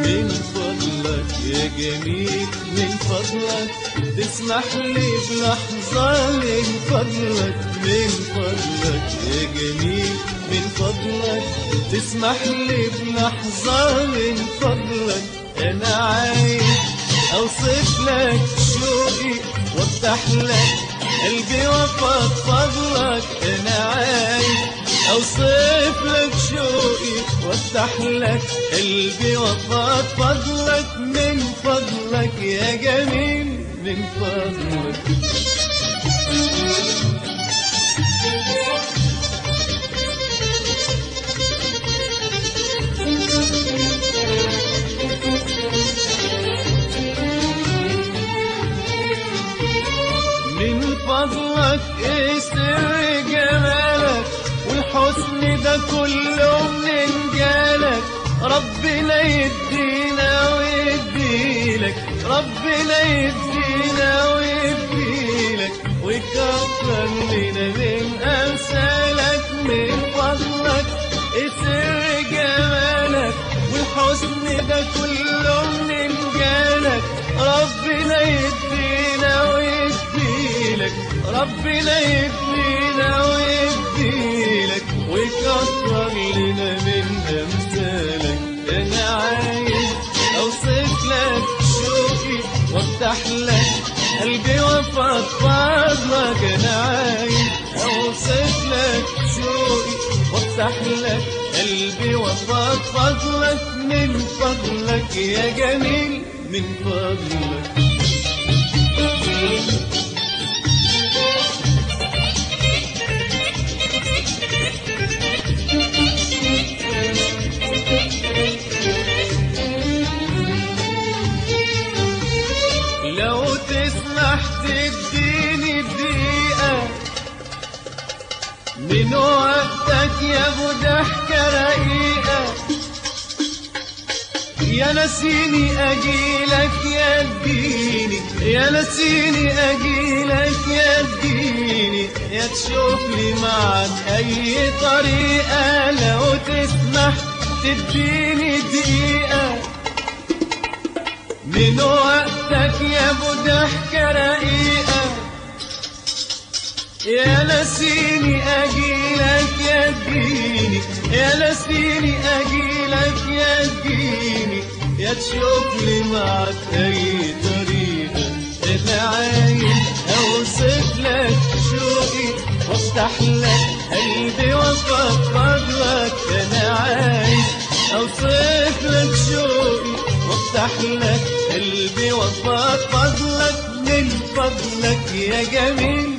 من فضلك يا جميل من فضلك تسمح لي بلحظة من فضلك من فضلك يا جميل من فضلك تسمح لي بلحظة من فضلك أنا عايز أوصف لك شوقي وافتح لك قلبي وفضفض لك أنا عايز أوصف لك شوقي وافتح لك قلبي وفضفض لك من فضلك يا جميل من فضلك من فضلك ايه سر جمالك والحسن ده كله من جالك ربنا يدينا ويديلك ربنا يدينا ويديلك ويكفر لنا من امثالك من فضلك ايه سر جمالك والحسن ده كله من جالك ربنا يدينا ويديلك ربنا يدينا ويديلك ويكتر لنا من امثالك انا عايز اوصف لك شوقي وافتح لك قلبي وافضفض لك انا عايز اوصف لك شوقي وافتح لك قلبي وافضفض لك من فضلك يا جميل من فضلك لو تسمح تديني دقيقة من وقتك يا ابو ضحكة رقيقة يا نسيني اجيلك يا اديني يا نسيني اجيلك يا اديني يا تشوف لي معك اي طريقة لو تسمح تديني دقيقة من وقتك يا ابو ضحكة رقيقة يا نسيني اجيلك يا اديني يا نسيني اجيلك يا اديني يا تشوف لي معك اي طريقة انا عايز اوصف لك شوقي وافتح لك قلبي وافضفض لك انا عايز اوصف لك شوقي وافتح لك قلبي وافضفض لك من فضلك يا جميل